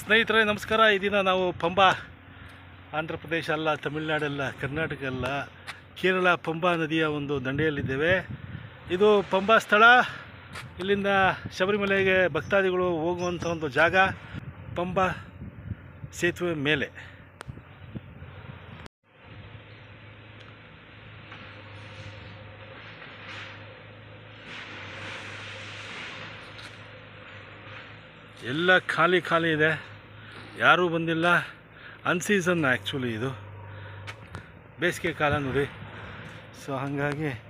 ಸ್ನೇಹಿತರೆ ನಮಸ್ಕಾರ ಈ ದಿನ ನಾವು ಪಂಬಾ ಆಂಧ್ರ ಪ್ರದೇಶ ಅಲ್ಲ ತಮಿಳುನಾಡಲ್ಲ ಕರ್ನಾಟಕ ಅಲ್ಲ ಕೇರಳ ಪಂಬಾ ನದಿಯ ಒಂದು ದಂಡೆಯಲ್ಲಿದ್ದೇವೆ ಇದು ಪಂಬಾ ಸ್ಥಳ ಇಲ್ಲಿಂದ ಶಬರಿಮಲೆಗೆ ಭಕ್ತಾದಿಗಳು ಹೋಗುವಂಥ ಒಂದು ಜಾಗ ಪಂಬಾ ಸೇತುವೆ ಮೇಲೆ ಎಲ್ಲ ಖಾಲಿ ಖಾಲಿ ಇದೆ ಯಾರೂ ಬಂದಿಲ್ಲ ಅನ್ಸೀಸನ್ ಆ್ಯಕ್ಚುಲಿ ಇದು ಬೇಸಿಗೆ ಕಾಲ ನೋಡಿ ಸೊ ಹಾಗಾಗಿ